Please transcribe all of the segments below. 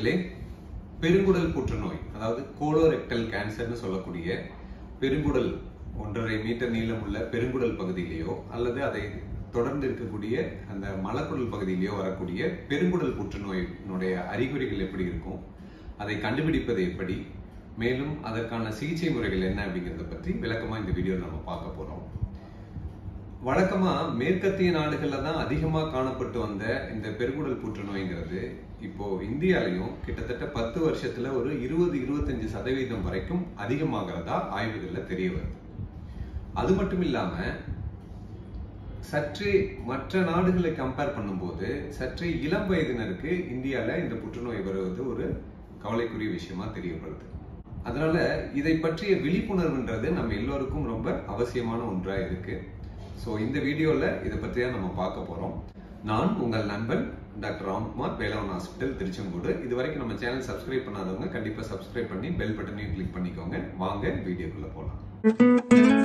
நண்பர்களே பெருங்குடல் புற்றுநோய் அதாவது கோலோரெக்டல் கேன்சர்னு சொல்லக்கூடிய பெருங்குடல் ஒன்றரை மீட்டர் நீளமுள்ள பெருங்குடல் பகுதியிலேயோ அல்லது அதை தொடர்ந்து இருக்கக்கூடிய அந்த மலக்குடல் பகுதியிலேயோ வரக்கூடிய பெருங்குடல் புற்றுநோயினுடைய அறிகுறிகள் எப்படி இருக்கும் அதை கண்டுபிடிப்பது எப்படி மேலும் அதற்கான சிகிச்சை முறைகள் என்ன அப்படிங்கிறத பற்றி விளக்கமா இந்த வீடியோவில் நம்ம பார்க்க போறோம் வழக்கமா மேற்கத்திய நாடுகள்ல தான் அதிகமா காணப்பட்டு வந்த இந்த பெருங்குடல் புற்றுநோய்ங்கிறது இப்போ இந்தியாலையும் கிட்டத்தட்ட பத்து வருஷத்துல ஒரு இருபது இருபத்தஞ்சு சதவீதம் வரைக்கும் அதிகமாகிறதா ஆய்வுகள்ல தெரிய வருது அது மட்டும் இல்லாம சற்றே மற்ற நாடுகளை கம்பேர் பண்ணும்போது சற்றே இளம் வயதினருக்கு இந்தியால இந்த புற்றுநோய் வருவது ஒரு கவலைக்குரிய விஷயமா தெரியப்படுது அதனால இதை பற்றிய விழிப்புணர்வுன்றது நம்ம எல்லோருக்கும் ரொம்ப அவசியமான ஒன்றா இருக்கு ஸோ இந்த வீடியோல இதை பற்றி தான் நம்ம பார்க்க போறோம் நான் உங்கள் நண்பன் டாக்டர் ராம்குமார் வேளாண் ஹாஸ்பிட்டல் திருச்செங்கோடு இது வரைக்கும் நம்ம சேனல் சப்ஸ்கிரைப் பண்ணாதவங்க கண்டிப்பா சப்ஸ்கிரைப் பண்ணி பெல் பட்டனையும் கிளிக் பண்ணிக்கோங்க வாங்க வீடியோக்குள்ள போலாம்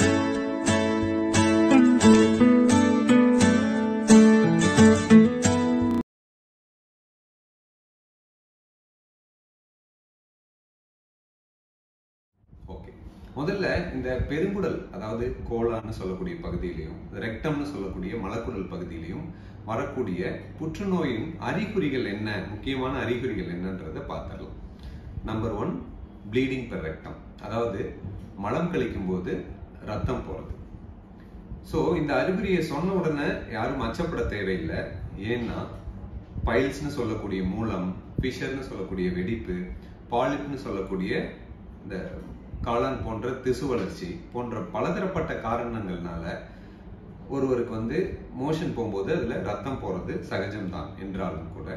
ஓகே முதல்ல இந்த பெருங்குடல் அதாவது கோலான்னு சொல்லக்கூடிய பகுதியிலையும் ரெக்டம்னு சொல்லக்கூடிய மலக்குடல் பகுதியிலையும் வரக்கூடிய புற்றுநோயின் அறிகுறிகள் என்ன முக்கியமான அறிகுறிகள் என்னன்றதை பார்த்துடலாம் number one bleeding per rectum அதாவது மலம் கழிக்கும் போது ரத்தம் போறது ஸோ இந்த அறிகுறியை சொன்ன உடனே யாரும் அச்சப்பட தேவையில்லை ஏன்னா பைல்ஸ்னு சொல்லக்கூடிய மூலம் ஃபிஷர்னு சொல்லக்கூடிய வெடிப்பு பாலிப்னு சொல்லக்கூடிய இந்த காளான் போன்ற திசு வளர்ச்சி போன்ற பலதரப்பட்ட காரணங்கள்னால ஒருவருக்கு வந்து மோஷன் போகும்போது அதுல ரத்தம் போறது சகஜம்தான் என்றாலும் கூட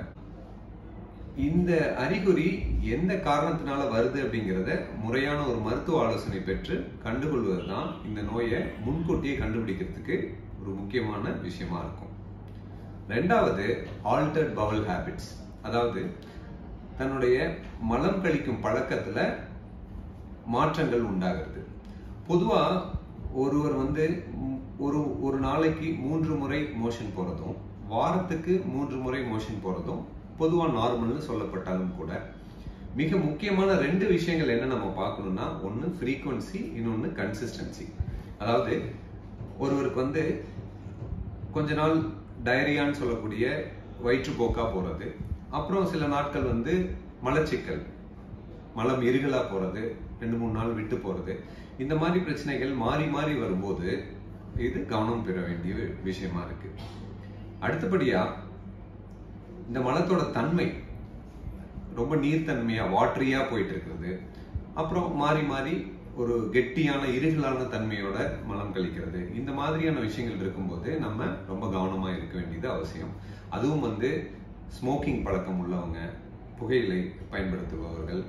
இந்த அறிகுறி எந்த காரணத்தினால வருது அப்படிங்கிறத முறையான ஒரு மருத்துவ ஆலோசனை பெற்று கண்டுகொள்வது தான் இந்த நோயை முன்கூட்டியே கண்டுபிடிக்கிறதுக்கு ஒரு முக்கியமான விஷயமா இருக்கும் ரெண்டாவது ஆல்டர்ட் பவல் ஹேபிட்ஸ் அதாவது தன்னுடைய மலம் கழிக்கும் பழக்கத்துல மாற்றங்கள் உண்டாகிறது பொதுவா ஒருவர் வந்து ஒரு ஒரு நாளைக்கு மூன்று முறை மோஷன் போறதும் வாரத்துக்கு மூன்று முறை மோஷன் போறதும் பொதுவா நார்மல்னு சொல்லப்பட்டாலும் கூட மிக முக்கியமான ரெண்டு விஷயங்கள் என்ன நம்ம பார்க்கணும்னா ஒன்னு ஃப்ரீக்வன்சி இன்னொன்னு கன்சிஸ்டன்சி அதாவது ஒருவருக்கு வந்து கொஞ்ச நாள் டயரியான்னு சொல்லக்கூடிய வயிற்றுப்போக்கா போறது அப்புறம் சில நாட்கள் வந்து மலச்சிக்கல் மலம் எரிகலா போறது ரெண்டு மூணு நாள் விட்டு போறது இந்த மாதிரி பிரச்சனைகள் மாறி மாறி வரும்போது இது கவனம் பெற வேண்டிய விஷயமா இருக்கு அடுத்தபடியா இந்த மலத்தோட தன்மை ரொம்ப நீர்த்தன்மையா வாட்டரியா போயிட்டு இருக்கிறது அப்புறம் மாறி மாறி ஒரு கெட்டியான இருகலான தன்மையோட மலம் கழிக்கிறது இந்த மாதிரியான விஷயங்கள் இருக்கும்போது நம்ம ரொம்ப கவனமா இருக்க வேண்டியது அவசியம் அதுவும் வந்து ஸ்மோக்கிங் பழக்கம் உள்ளவங்க புகையிலை பயன்படுத்துபவர்கள்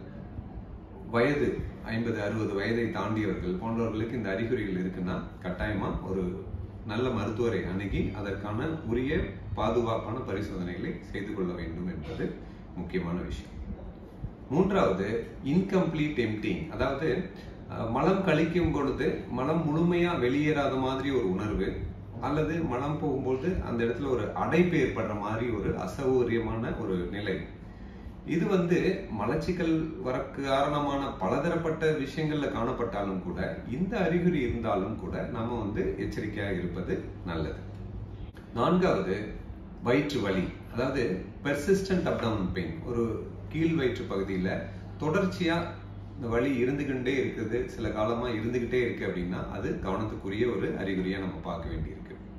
வயது ஐம்பது அறுபது வயதை தாண்டியவர்கள் போன்றவர்களுக்கு இந்த அறிகுறிகள் இருக்குன்னா கட்டாயமா ஒரு நல்ல மருத்துவரை அணுகி அதற்கான உரிய பாதுகாப்பான பரிசோதனைகளை செய்து கொள்ள வேண்டும் என்பது முக்கியமான விஷயம் மூன்றாவது இன்கம்ப்ளீட் எம்டிங் அதாவது மலம் கழிக்கும் பொழுது மலம் முழுமையா வெளியேறாத மாதிரி ஒரு உணர்வு அல்லது மலம் போகும்போது அந்த இடத்துல ஒரு அடைப்பு ஏற்படுற மாதிரி ஒரு அசௌகரியமான ஒரு நிலை இது வந்து மலச்சிக்கல் வர காரணமான பலதரப்பட்ட விஷயங்கள்ல காணப்பட்டாலும் கூட இந்த அறிகுறி இருந்தாலும் கூட நம்ம வந்து எச்சரிக்கையாக இருப்பது நல்லது நான்காவது வயிற்று வலி அதாவது பெர்சிஸ்டன்ட் அப்டமன் பெயின் ஒரு கீழ் வயிற்று பகுதியில தொடர்ச்சியா இந்த வலி இருந்துகிட்டே இருக்குது சில காலமா இருந்துகிட்டே இருக்கு அப்படின்னா அது கவனத்துக்குரிய ஒரு அறிகுறியா நம்ம பார்க்க வேண்டியிருக்கு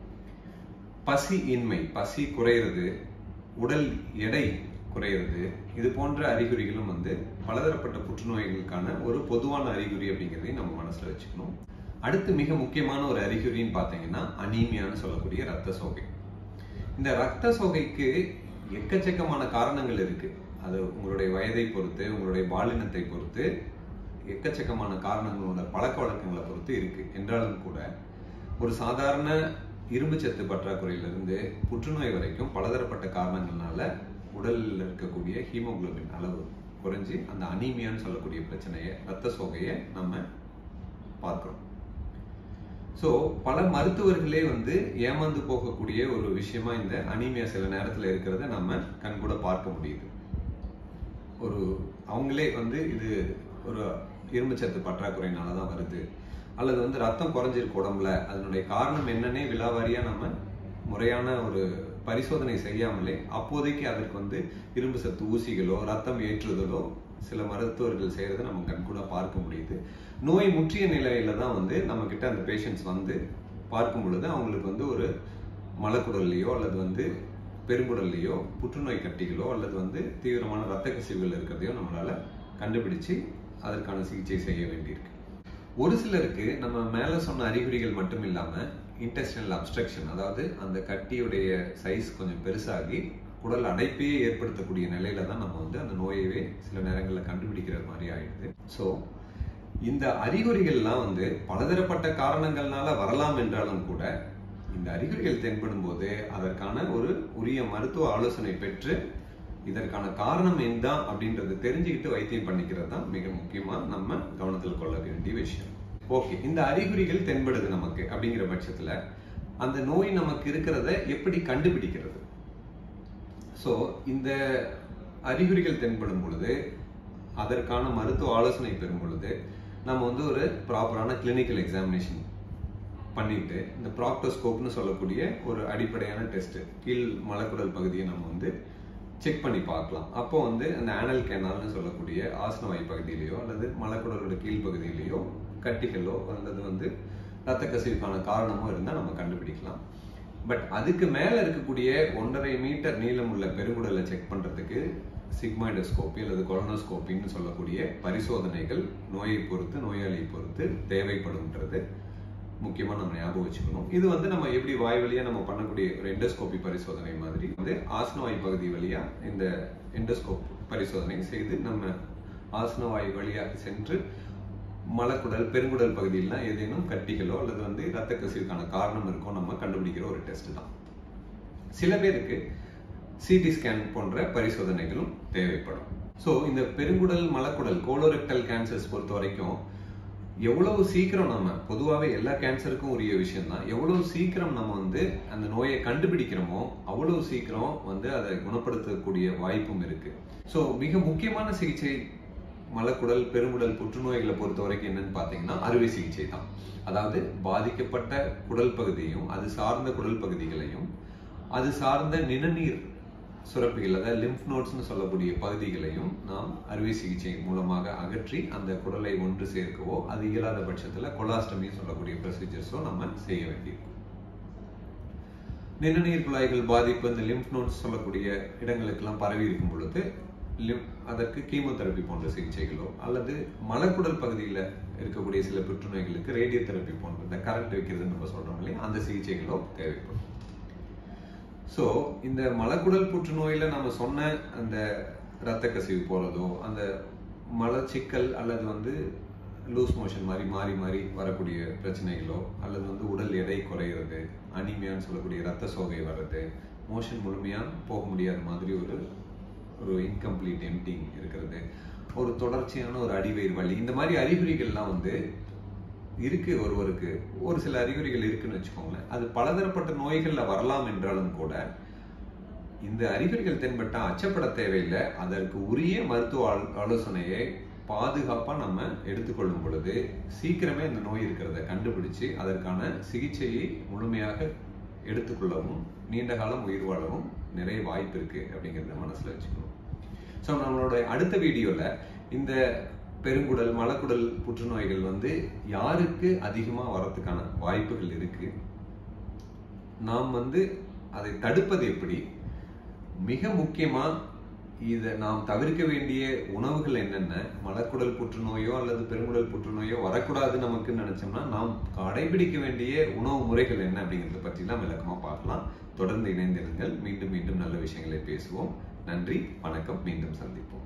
பசி இன்மை பசி குறையிறது உடல் எடை குறையிறது இது போன்ற அறிகுறிகளும் வந்து பலதரப்பட்ட புற்றுநோய்களுக்கான ஒரு பொதுவான அறிகுறி அப்படிங்கிறதையும் நம்ம மனசுல வச்சுக்கணும் அடுத்து மிக முக்கியமான ஒரு அறிகுறின்னு பார்த்தீங்கன்னா அனீமியான்னு சொல்லக்கூடிய ரத்த சோகை இந்த ரத்த சோகைக்கு எக்கச்சக்கமான காரணங்கள் இருக்கு அது உங்களுடைய வயதை பொறுத்து உங்களுடைய பாலினத்தை பொறுத்து எக்கச்சக்கமான காரணங்களோட பழக்க வழக்கங்களை பொறுத்து இருக்கு என்றாலும் கூட ஒரு சாதாரண இரும்பு சத்து பற்றாக்குறையிலிருந்து புற்றுநோய் வரைக்கும் பலதரப்பட்ட காரணங்கள்னால உடலில் இருக்கக்கூடிய ஹீமோகுளோபின் அளவு குறைஞ்சி அந்த அனீமியான்னு சொல்லக்கூடிய பிரச்சனையை ரத்த சோகையை நம்ம பார்க்கிறோம் ஸோ பல மருத்துவர்களே வந்து ஏமாந்து போகக்கூடிய ஒரு விஷயமா இந்த அனீமியா சில நேரத்தில் இருக்கிறத நம்ம கண்கூட பார்க்க முடியுது ஒரு அவங்களே வந்து இது ஒரு இரும்புச்சத்து பற்றாக்குறையினால தான் வருது அல்லது வந்து ரத்தம் குறைஞ்சிருக்கு உடம்புல அதனுடைய காரணம் என்னன்னே விலாவாரியா நம்ம முறையான ஒரு பரிசோதனை செய்யாமலே அப்போதைக்கு அதற்கு வந்து இரும்பு சத்து ஊசிகளோ ரத்தம் ஏற்றுதலோ சில மருத்துவர்கள் செய்யறதை நம்ம கண்கூட பார்க்க முடியுது நோய் முற்றிய நிலையில தான் வந்து நம்ம கிட்ட அந்த பேஷண்ட்ஸ் வந்து பார்க்கும் பொழுது அவங்களுக்கு வந்து ஒரு மலக்குடல்லையோ அல்லது வந்து பெருங்குடல்லையோ புற்றுநோய் கட்டிகளோ அல்லது வந்து தீவிரமான ரத்த கசிவுகள் இருக்கிறதையோ நம்மளால கண்டுபிடிச்சு அதற்கான சிகிச்சை செய்ய வேண்டியிருக்கு ஒரு சிலருக்கு நம்ம மேல சொன்ன அறிகுறிகள் மட்டும் இல்லாம இன்டெஸ்டினல் அப்ஸ்ட்ரக்ஷன் அதாவது அந்த கட்டியுடைய சைஸ் கொஞ்சம் பெருசாகி குடல் அடைப்பையே ஏற்படுத்தக்கூடிய நிலையில தான் நம்ம வந்து அந்த நோயவே சில நேரங்களில் கண்டுபிடிக்கிற மாதிரி ஆயிடுது ஸோ இந்த அறிகுறிகள்லாம் வந்து பலதரப்பட்ட காரணங்கள்னால வரலாம் என்றாலும் கூட இந்த அறிகுறிகள் தென்படும் போது அதற்கான ஒரு உரிய மருத்துவ ஆலோசனை பெற்று இதற்கான காரணம் என்ன அப்படின்றத தெரிஞ்சுக்கிட்டு வைத்தியம் பண்ணிக்கிறது தான் மிக முக்கியமா நம்ம கவனத்தில் கொள்ள வேண்டிய விஷயம் ஓகே இந்த அறிகுறிகள் தென்படுது நமக்கு அப்படிங்கிற பட்சத்துல அந்த நோய் நமக்கு இருக்கிறத எப்படி கண்டுபிடிக்கிறது ஸோ இந்த அறிகுறிகள் தென்படும் பொழுது அதற்கான மருத்துவ ஆலோசனை பெறும் பொழுது நம்ம வந்து ஒரு ப்ராப்பரான கிளினிக்கல் எக்ஸாமினேஷன் பண்ணிட்டு இந்த ப்ராக்டோஸ்கோப்னு சொல்லக்கூடிய ஒரு அடிப்படையான டெஸ்ட் கீழ் மலக்குடல் பகுதியை நம்ம வந்து செக் பண்ணி பார்க்கலாம் அப்போ வந்து அந்த ஆனல் கேனால்னு சொல்லக்கூடிய ஆசனவாய் பகுதியிலேயோ அல்லது மலக்குடலோட கீழ் பகுதியிலேயோ கட்டிகளோ அல்லது வந்து ரத்த கசிவுக்கான காரணமோ இருந்தால் நம்ம கண்டுபிடிக்கலாம் பட் அதுக்கு மேல இருக்கக்கூடிய ஒன்றரை மீட்டர் நீளம் உள்ள பெருங்குடலை செக் பண்றதுக்கு சிக்மாய்டோஸ்கோப்பி அல்லது கொலனோஸ்கோப்பின்னு சொல்லக்கூடிய பரிசோதனைகள் நோயை பொறுத்து நோயாளியை பொறுத்து தேவைப்படும்ன்றது முக்கியமா நம்ம ஞாபகம் வச்சுக்கணும் இது வந்து நம்ம எப்படி வாய் வழியா நம்ம பண்ணக்கூடிய ஒரு எண்டோஸ்கோபி பரிசோதனை மாதிரி வந்து ஆசனவாய் பகுதி வழியா இந்த எண்டோஸ்கோப் பரிசோதனை செய்து நம்ம ஆசனவாய் வழியா சென்று மலக்குடல் பெருங்குடல் பகுதியிலாம் ஏதேனும் கட்டிகளோ அல்லது வந்து ரத்த கசிவுக்கான காரணம் இருக்கோ நம்ம கண்டுபிடிக்கிற ஒரு டெஸ்ட் தான் சில பேருக்கு சிடி ஸ்கேன் போன்ற பரிசோதனைகளும் தேவைப்படும் ஸோ இந்த பெருங்குடல் மலக்குடல் கோலோரெக்டல் கேன்சர்ஸ் பொறுத்த வரைக்கும் எவ்வளவு சீக்கிரம் நம்ம பொதுவாகவே எல்லா கேன்சருக்கும் உரிய விஷயம் தான் எவ்வளவு சீக்கிரம் நம்ம வந்து அந்த நோயை கண்டுபிடிக்கிறோமோ அவ்வளவு சீக்கிரம் வந்து அதை குணப்படுத்தக்கூடிய வாய்ப்பும் இருக்கு ஸோ மிக முக்கியமான சிகிச்சை மலக்குடல் பெருங்குடல் புற்றுநோய்களை பொறுத்த வரைக்கும் என்னன்னு பார்த்தீங்கன்னா அறுவை சிகிச்சை தான் அதாவது பாதிக்கப்பட்ட குடல் பகுதியும் அது சார்ந்த குடல் பகுதிகளையும் அது சார்ந்த நிணநீர் சுரப்பிகள் அதாவது லிம்ப் நோட்ஸ்னு சொல்லக்கூடிய பகுதிகளையும் நாம் அறுவை சிகிச்சை மூலமாக அகற்றி அந்த குடலை ஒன்று சேர்க்கவோ அது இயலாத பட்சத்தில் கொலாஸ்டமி சொல்லக்கூடிய ப்ரொசீஜர்ஸோ நம்ம செய்ய வேண்டியிருக்கும் நிணநீர் குழாய்கள் பாதிப்பு இந்த லிம்ப் நோட்ஸ் சொல்லக்கூடிய இடங்களுக்கெல்லாம் பரவி இருக்கும் பொழுது லிம் அதற்கு கீமோதெரப்பி போன்ற சிகிச்சைகளோ அல்லது மலக்குடல் பகுதியில் இருக்கக்கூடிய சில புற்றுநோய்களுக்கு ரேடியோ தெரப்பி போன்ற இந்த கரண்ட் வைக்கிறதுன்னு நம்ம சொல்றோம் இல்லையா அந்த சிகிச்சைகளோ தேவைப்படும் ஸோ இந்த மலக்குடல் புற்றுநோயில நம்ம சொன்ன அந்த இரத்த கசிவு போறதோ அந்த மலச்சிக்கல் அல்லது வந்து லூஸ் மோஷன் மாதிரி மாறி மாறி வரக்கூடிய பிரச்சனைகளோ அல்லது வந்து உடல் எடை குறையிறது அனிமியான்னு சொல்லக்கூடிய ரத்த சோகை வர்றது மோஷன் முழுமையா போக முடியாத மாதிரி ஒரு ஒரு இன்கம்ப்ளீட் எம்டிங் இருக்கிறது ஒரு தொடர்ச்சியான ஒரு அடிவயிறு வலி இந்த மாதிரி அறிகுறிகள்லாம் வந்து இருக்கு ஒருவருக்கு ஒரு சில அறிகுறிகள் இருக்குன்னு வச்சுக்கோங்களேன் அது பலதரப்பட்ட நோய்கள்ல வரலாம் என்றாலும் கூட இந்த அறிகுறிகள் தென்பட்டா அச்சப்பட தேவையில்லை அதற்கு உரிய மருத்துவ ஆல்- ஆலோசனையை பாதுகாப்பா நம்ம எடுத்துக்கொள்ளும் பொழுது சீக்கிரமே இந்த நோய் இருக்கிறத கண்டுபிடிச்சு அதற்கான சிகிச்சையை முழுமையாக எடுத்துக்கொள்ளவும் நீண்ட காலம் உயிர் வாழவும் நிறைய வாய்ப்பு இருக்கு அப்படிங்கிறத மனசுல வச்சுக்கணும் ஸோ நம்மளோட அடுத்த வீடியோல இந்த பெருங்குடல் மலக்குடல் புற்றுநோய்கள் வந்து யாருக்கு அதிகமா வரதுக்கான வாய்ப்புகள் இருக்கு நாம் வந்து அதை தடுப்பது எப்படி மிக முக்கியமா இதை நாம் தவிர்க்க வேண்டிய உணவுகள் என்னென்ன மலக்குடல் புற்றுநோயோ அல்லது பெருங்குடல் புற்றுநோயோ வரக்கூடாது நமக்கு நினைச்சோம்னா நாம் கடைபிடிக்க வேண்டிய உணவு முறைகள் என்ன அப்படிங்கிறத பற்றிலாம் விளக்கமா பார்க்கலாம் தொடர்ந்து இணைந்திருங்கள் மீண்டும் மீண்டும் நல்ல விஷயங்களை பேசுவோம் நன்றி வணக்கம் மீண்டும் சந்திப்போம்